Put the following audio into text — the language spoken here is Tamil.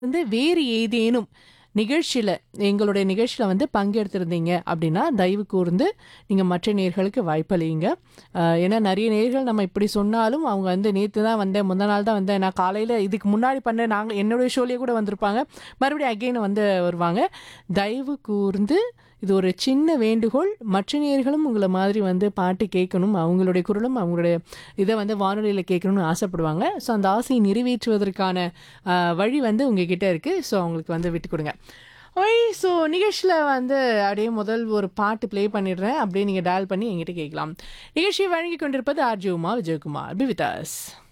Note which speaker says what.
Speaker 1: வந்து வேறு ஏதேனும் நிகழ்ச்சியில எங்களுடைய நிகழ்ச்சியில வந்து பங்கெடுத்திருந்தீங்க அப்படின்னா தயவு கூர்ந்து நீங்க மற்ற நேர்களுக்கு வாய்ப்பளியுங்க அஹ், ஏன்னா நிறைய நேர்கள் நம்ம இப்படி சொன்னாலும் அவங்க வந்து நேற்று தான் வந்தேன் முந்தா நாள் தான் வந்தேன் நான் காலையில் இதுக்கு முன்னாடி பண்ண நாங்கள் என்னுடைய ஷோலேயே கூட வந்திருப்பாங்க மறுபடியும் அகெயின் வந்து வருவாங்க தயவு கூர்ந்து இது ஒரு சின்ன வேண்டுகோள் மற்ற நேர்களும் உங்களை மாதிரி வந்து பாட்டு கேட்கணும் அவங்களுடைய குரலும் அவங்களுடைய இதை வந்து வானொலியில் கேட்கணும்னு ஆசைப்படுவாங்க ஸோ அந்த ஆசையை நிறைவேற்றுவதற்கான ஆஹ், வழி வந்து உங்ககிட்ட இருக்குது ஸோ அவங்களுக்கு வந்து விட்டு கொடுங்க ஓய் ஸோ நிகழ்ச்சியில் வந்து அப்படியே முதல் ஒரு பாட்டு ப்ளே பண்ணிடுறேன் அப்படியே நீங்கள் டயல் பண்ணி எங்கிட்ட கேட்கலாம் நிகழ்ச்சியை வழங்கி கொண்டிருப்பது ஆர்ஜி உமா விஜயகுமார் பிவிதாஸ்